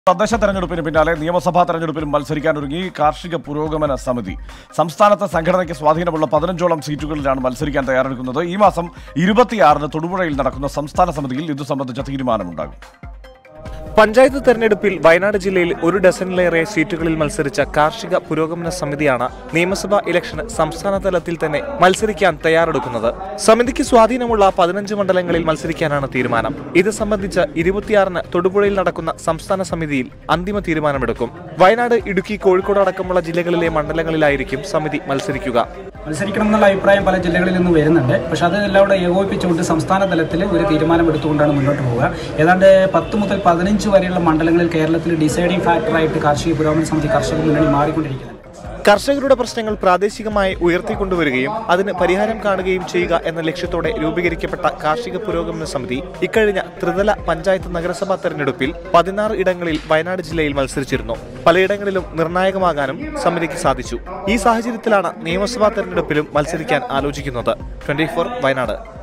തദ്ദേശ തെരഞ്ഞെടുപ്പിന് പിന്നാലെ നിയമസഭാ തെരഞ്ഞെടുപ്പിലും മത്സരിക്കാൻ ഒരുങ്ങി കാർഷിക പുരോഗമന സമിതി സംസ്ഥാനത്തെ സംഘടനയ്ക്ക് സ്വാധീനമുള്ള പതിനഞ്ചോളം സീറ്റുകളിലാണ് മത്സരിക്കാൻ തയ്യാറെടുക്കുന്നത് ഈ മാസം ഇരുപത്തിയാറിന് തൊടുപുഴയിൽ നടക്കുന്ന സംസ്ഥാന സമിതിയിൽ ഇതു സംബന്ധിച്ച തീരുമാനമുണ്ടാകും പഞ്ചായത്ത് തെരഞ്ഞെടുപ്പിൽ വയനാട് ജില്ലയിൽ ഒരു ഡസനിലേറെ സീറ്റുകളിൽ മത്സരിച്ച കാർഷിക പുരോഗമന സമിതിയാണ് നിയമസഭാ ഇലക്ഷന് സംസ്ഥാന തലത്തിൽ തന്നെ മത്സരിക്കാൻ തയ്യാറെടുക്കുന്നത് സമിതിക്ക് സ്വാധീനമുള്ള പതിനഞ്ച് മണ്ഡലങ്ങളിൽ മത്സരിക്കാനാണ് തീരുമാനം ഇത് സംബന്ധിച്ച് ഇരുപത്തിയാറിന് തൊടുപുഴയിൽ നടക്കുന്ന സംസ്ഥാന സമിതിയിൽ അന്തിമ തീരുമാനമെടുക്കും വയനാട് ഇടുക്കി കോഴിക്കോട് അടക്കമുള്ള ജില്ലകളിലെ മണ്ഡലങ്ങളിലായിരിക്കും സമിതി മത്സരിക്കുക മത്സരിക്കണം എന്നുള്ള അഭിപ്രായം പല ജില്ലകളിൽ നിന്ന് വരുന്നുണ്ട് പക്ഷെ അത് എല്ലാം കൂടെ ഏകോപിപ്പിച്ചുകൊണ്ട് സംസ്ഥാന തലത്തിൽ ഒരു തീരുമാനം എടുത്തുകൊണ്ടാണ് മുന്നോട്ട് പോവുക ഏതാണ്ട് പത്ത് മുതൽ പതിനഞ്ച് വരെയുള്ള മണ്ഡലങ്ങളിൽ കേരളത്തിൽ ഡിസൈഡിംഗ് ഫാക്ടറായിട്ട് കാർഷിക പുരോഗമന സമിതി കർഷക മുന്നണി മാറിക്കൊണ്ടിരിക്കുന്നുണ്ട് കർഷകരുടെ പ്രശ്നങ്ങൾ പ്രാദേശികമായി ഉയർത്തിക്കൊണ്ടുവരികയും അതിന് പരിഹാരം കാണുകയും ചെയ്യുക എന്ന ലക്ഷ്യത്തോടെ രൂപീകരിക്കപ്പെട്ട കാർഷിക പുരോഗമന സമിതി ഇക്കഴിഞ്ഞ ത്രിതല പഞ്ചായത്ത് നഗരസഭാ തെരഞ്ഞെടുപ്പിൽ പതിനാറ് ഇടങ്ങളിൽ വയനാട് ജില്ലയിൽ മത്സരിച്ചിരുന്നു പലയിടങ്ങളിലും നിർണായകമാകാനും സമിതിക്ക് സാധിച്ചു ഈ സാഹചര്യത്തിലാണ് നിയമസഭാ തെരഞ്ഞെടുപ്പിലും മത്സരിക്കാൻ ആലോചിക്കുന്നത് ട്വന്റി വയനാട്